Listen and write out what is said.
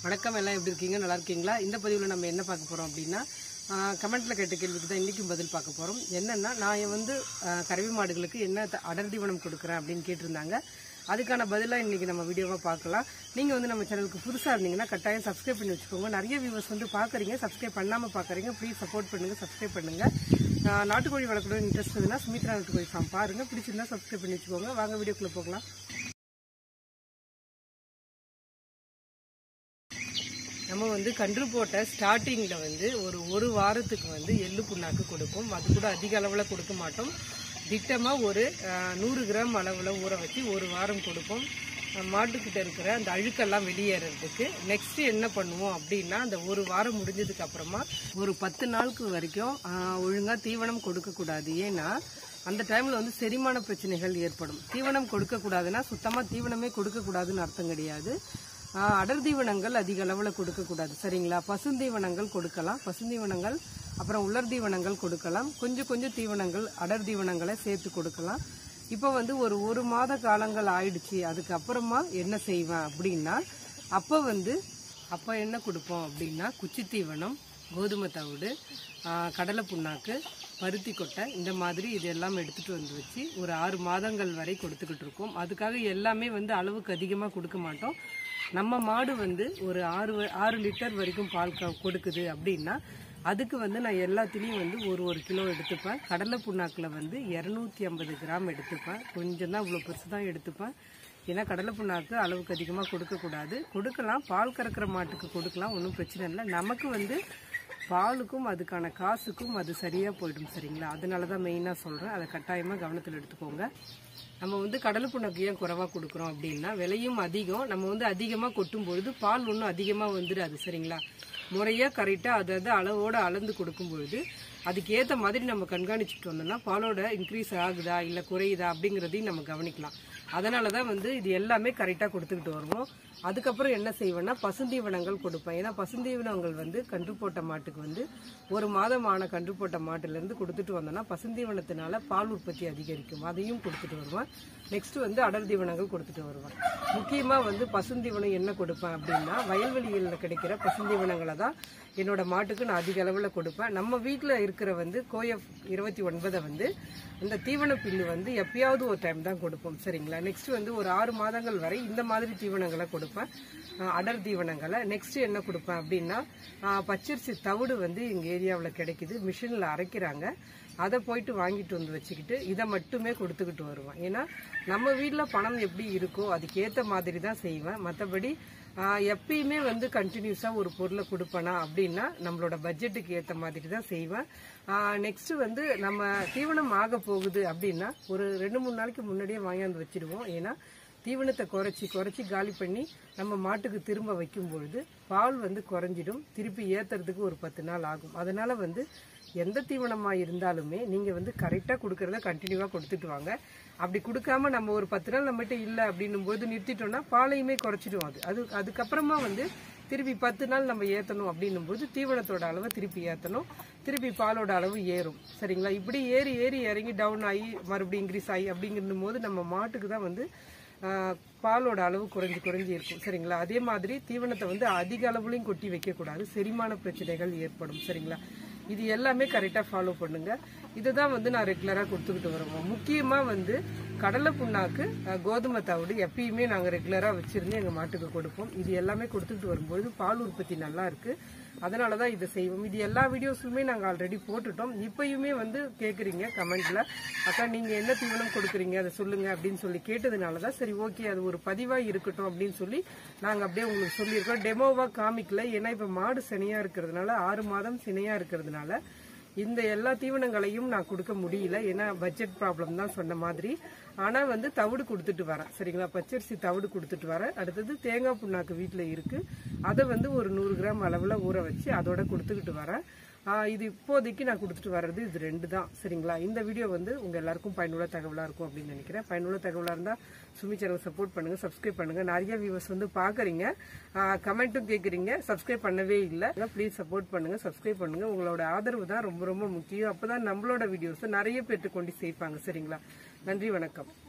வணக்கம் எல்லாம் எப்படி இருக்கீங்க நல்லா இருக்கீங்களா இந்த பதிவில் நம்ம என்ன பார்க்க போகிறோம் அப்படின்னா கமெண்ட்டில் கேட்ட கேள்விக்கு தான் இன்றைக்கும் பதில் பார்க்க போகிறோம் என்னென்னா நான் வந்து ஆஹ், கறவை மாடுகளுக்கு என்ன த- அடர் தீவனம் கொடுக்குறேன் அப்படின்னு கேட்டிருந்தாங்க அதுக்கான பதிலாக இன்றைக்கி நம்ம வீடியோவாக பார்க்கலாம் நீங்கள் வந்து நம்ம சேனலுக்கு புதுசாக இருந்தீங்கன்னா கட்டாயம் சப்ஸ்கிரைப் பண்ணி வச்சுக்கோங்க நிறைய வியூவர்ஸ் வந்து பார்க்குறீங்க சப்ஸ்கிரைப் பண்ணாமல் பார்க்குறீங்க ப்ளீஸ் சப்போர்ட் பண்ணுங்கள் சப்ஸ்கிரைப் பண்ணுங்கள் ஆஹ், நாட்டுக்கோழி வளர்க்கணும் இன்ட்ரெஸ்ட் இருந்தால் சுமித்ரா நாட்டுக்கோழி ஃபார்ம் பாருங்கள் பிடிச்சிருந்தா சப்ஸ்கிரைப் பண்ணி வச்சுக்கோங்க வாங்க வீடியோக்குள்ளே போகலாம் நம்ம வந்து கன்று போட்ட ஸ்டார்டிங்கில் வந்து ஒரு ஒரு வாரத்துக்கு வந்து எள்ளு புண்ணாக்கு கொடுப்போம் அது கூட அதிக அளவில் கொடுக்க மாட்டோம் திட்டமாக ஒரு அஹ், நூறு கிராம் அளவில் ஊற வச்சு ஒரு வாரம் கொடுப்போம் அஹ், மாட்டுக்கிட்ட இருக்கிற அந்த அழுக்கெல்லாம் வெளியேறதுக்கு நெக்ஸ்ட் என்ன பண்ணுவோம் அப்படின்னா அந்த ஒரு வாரம் முடிஞ்சதுக்கு அப்புறமா ஒரு பத்து நாளுக்கு வரைக்கும் ஒழுங்காக தீவனம் கொடுக்கக்கூடாது ஏன்னா அந்த டைமில் வந்து செரிமான பிரச்சனைகள் ஏற்படும் தீவனம் கொடுக்கக்கூடாதுன்னா சுத்தமாக தீவனமே கொடுக்கக்கூடாதுன்னு அர்த்தம் கிடையாது ஆஹ் அடர் தீவனங்கள் அதிக அளவில் கொடுக்கக்கூடாது சரிங்களா பசுந்தீவனங்கள் கொடுக்கலாம் பசுந்தீவனங்கள் அப்புறம் உலர் தீவனங்கள் கொடுக்கலாம் கொஞ்சம் கொஞ்சம் தீவனங்கள் அடர் தீவனங்களை சேர்த்து கொடுக்கலாம் இப்போ வந்து ஒரு ஒரு மாத காலங்கள் ஆயிடுச்சு அதுக்கப்புறமா என்ன செய்வேன் அப்படின்னா அப்போ வந்து அப்போ என்ன கொடுப்போம் அப்படின்னா குச்சி தீவனம் கோதுமை தவிடு ஆஹ் கடலை புண்ணாக்கு பருத்தி கொட்டை இந்த மாதிரி இது எல்லாம் எடுத்துட்டு வந்து வச்சு ஒரு ஆறு மாதங்கள் வரை கொடுத்துக்கிட்டு இருக்கோம் அதுக்காக எல்லாமே வந்து அளவுக்கு அதிகமாக கொடுக்க மாட்டோம் நம்ம மாடு வந்து ஒரு ஆறு வ- ஆறு லிட்டர் வரைக்கும் பால் க- கொடுக்குது அப்படின்னா அதுக்கு வந்து நான் எல்லாத்துலேயும் வந்து ஒரு ஒரு கிலோ எடுத்துப்பேன் கடலை புண்ணாக்கில் வந்து இரநூத்தி ஐம்பது கிராம் எடுத்துப்பேன் கொஞ்சம் தான் இவ்வளோ பெருசு தான் எடுத்துப்பேன் ஏன்னா கடலை புண்ணாக்கு அளவுக்கு அதிகமாக கொடுக்கக்கூடாது கொடுக்கலாம் பால் கறக்கிற மாட்டுக்கு கொடுக்கலாம் ஒன்றும் பிரச்சனை இல்லை நமக்கு வந்து பாலுக்கும் அதுக்கான காசுக்கும் அது சரியாக போயிடும் சரிங்களா அதனால தான் மெயினாக சொல்கிறேன் அதை கட்டாயமாக கவனத்தில் எடுத்துக்கோங்க நம்ம வந்து கடலை புண்ணாக்கு ஏன் குறைவாக கொடுக்குறோம் அப்படின்னா விலையும் அதிகம் நம்ம வந்து அதிகமாக கொட்டும் பொழுது பால் ஒன்றும் அதிகமாக வந்துடாது சரிங்களா முறையாக கரெக்டாக அது அது அளவோடு அளந்து கொடுக்கும் பொழுது அதுக்கு ஏற்ற மாதிரி நம்ம கண்காணிச்சுட்டு வந்தோம்னா பாலோட இன்க்ரீஸ் ஆகுதா இல்லை குறையுதா அப்படிங்கிறதையும் நம்ம கவனிக்கலாம் அதனால தான் வந்து இது எல்லாமே கரெக்டாக கொடுத்துக்கிட்டு வருவோம் அதுக்கப்புறம் என்ன செய்வேன்னா பசுந்தீவனங்கள் கொடுப்பேன் ஏன்னா பசுந்தீவனங்கள் வந்து கன்று போட்ட மாட்டுக்கு வந்து ஒரு மாதமான கன்று போட்ட மாட்டுலேருந்து கொடுத்துட்டு வந்தோம்னா பசுந்தீவனத்தினால பால் உற்பத்தி அதிகரிக்கும் அதையும் கொடுத்துட்டு வருவேன் நெக்ஸ்ட் வந்து அடர் தீவனங்கள் கொடுத்துட்டு வருவேன் முக்கியமாக வந்து பசுந்தீவனம் என்ன கொடுப்பேன் அப்படின்னா வயல்வெளிகளில் கிடைக்கிற பசுந்தீவனங்களை தான் என்னோட மாட்டுக்கு நான் அதிக அளவில் கொடுப்பேன் நம்ம வீட்டில் இருக்கிற வந்து கோஎஃப் இருபத்தி ஒன்பதை வந்து இந்த தீவன பில்லு வந்து எப்பயாவது ஒரு டைம் தான் கொடுப்போம் சரிங்களா நெக்ஸ்ட் வந்து ஒரு ஆறு மாதங்கள் வரை இந்த மாதிரி தீவனங்களை கொடுப்பேன் அஹ் அடர் தீவனங்களை நெக்ஸ்ட் என்ன கொடுப்பேன் அப்படின்னா அஹ் பச்சரிசி தவிடு வந்து எங்கள் ஏரியாவில் கிடைக்குது மிஷினில் அரைக்கிறாங்க அதை போயிட்டு வாங்கிட்டு வந்து வச்சுக்கிட்டு இதை மட்டுமே கொடுத்துக்கிட்டு வருவேன் ஏன்னா நம்ம வீட்டில் பணம் எப்படி இருக்கோ அதுக்கேற்ற மாதிரி தான் செய்வேன் மற்றபடி எப்பயுமே வந்து கண்டினியூஸாக ஒரு பொருளை கொடுப்பேனா அப்படின்னா நம்மளோட பட்ஜெட்டுக்கு ஏற்ற மாதிரி தான் செய்வேன் நெக்ஸ்ட் வந்து நம்ம தீவனம் ஆக போகுது அப்படின்னா ஒரு ரெண்டு மூணு நாளைக்கு முன்னாடியே வாங்கியாந்து வச்சிடுவோம் ஏன்னா தீவனத்தை குறைச்சி குறைச்சி காலி பண்ணி நம்ம மாட்டுக்கு திரும்ப வைக்கும் பொழுது பால் வந்து குறைஞ்சிடும் திருப்பி ஏத்துறதுக்கு ஒரு பத்து நாள் ஆகும் அதனால வந்து எந்த தீவனமாக இருந்தாலுமே நீங்கள் வந்து கரெக்டாக கொடுக்கறத கண்டினியூவாக கொடுத்துட்டு வாங்க அப்படி கொடுக்காம நம்ம ஒரு பத்து நாள் நம்மகிட்ட இல்லை அப்படின்னும் போது நிறுத்திட்டோம்னா பாலையுமே குறைச்சிடும் அது அது அதுக்கப்புறமா வந்து திருப்பி பத்து நாள் நம்ம ஏற்றணும் அப்படின்னும் போது தீவனத்தோட அளவை திருப்பி ஏற்றணும் திருப்பி பாலோட அளவு ஏறும் சரிங்களா இப்படி ஏறி ஏறி இறங்கி டவுன் ஆகி மறுபடியும் இன்க்ரீஸ் ஆகி அப்படிங்கும் போது நம்ம மாட்டுக்கு தான் வந்து ஆஹ், பாலோட அளவு குறைஞ்சி குறைஞ்சி இருக்கும் சரிங்களா அதே மாதிரி தீவனத்தை வந்து அதிக அளவுலையும் கொட்டி வைக்கக்கூடாது செரிமான பிரச்சனைகள் ஏற்படும் சரிங்களா இது எல்லாமே கரெக்டாக ஃபாலோ பண்ணுங்க இதுதான் வந்து நான் ரெகுலராக கொடுத்துக்கிட்டு வருவோம் முக்கியமாக வந்து கடலை புண்ணாக்கு அஹ், கோதுமை தவிடு எப்பயுமே நாங்கள் ரெகுலராக வச்சிருந்து எங்கள் மாட்டுக்கு கொடுப்போம் இது எல்லாமே கொடுத்துக்கிட்டு வரும்போது பால் உற்பத்தி நல்லா இருக்கு அதனால தான் இதை செய்வோம் இது எல்லா வீடியோஸுமே நாங்கள் ஆல்ரெடி போட்டுட்டோம் இப்பயுமே வந்து கேட்குறீங்க கமெண்ட்ல அக்கா நீங்கள் என்ன தீவனம் கொடுக்குறீங்க அதை சொல்லுங்க அப்படின்னு சொல்லி கேட்டதுனால தான் சரி ஓகே அது ஒரு பதிவாக இருக்கட்டும் அப்படின்னு சொல்லி நாங்கள் அப்படியே உங்களுக்கு சொல்லியிருக்கோம் டெமோவாக காமிக்கல ஏன்னா இப்போ மாடு சினையாக இருக்கிறதுனால ஆறு மாதம் சினையாக இருக்கிறதுனால இந்த எல்லா தீவனங்களையும் நான் கொடுக்க முடியல ஏன்னா பட்ஜெட் ப்ராப்ளம் தான் சொன்ன மாதிரி ஆனால் வந்து தவிடு கொடுத்துட்டு வரேன் சரிங்களா பச்சரிசி தவிடு கொடுத்துட்டு வரேன் அடுத்தது தேங்காய் புண்ணாக்கு வீட்டில் இருக்கு அதை வந்து ஒரு நூறு கிராம் அளவில் ஊற வச்சு அதோட கொடுத்துக்கிட்டு வரேன் ஆஹ் இது இப்போதைக்கு நான் கொடுத்துட்டு வர்றது இது ரெண்டு தான் சரிங்களா இந்த வீடியோ வந்து உங்க எல்லாருக்கும் பயனுள்ள தகவலா இருக்கும் அப்படின்னு நினைக்கிறேன் பயனுள்ள தகவலா இருந்தா சுமி சேனல் சப்போர்ட் பண்ணுங்க சப்ஸ்கிரைப் பண்ணுங்க நிறைய வியூவர்ஸ் வந்து பாக்குறீங்க கமெண்ட்டும் கேக்குறீங்க சப்ஸ்கிரைப் பண்ணவே இல்லை ப்ளீஸ் சப்போர்ட் பண்ணுங்க சப்ஸ்கிரைப் பண்ணுங்க உங்களோட ஆதரவு தான் ரொம்ப ரொம்ப முக்கியம் அப்பதான் நம்மளோட வீடியோஸ் நிறைய பேர்ட்டு கொண்டு சேர்ப்பாங்க சரிங்களா நன்றி வணக்கம்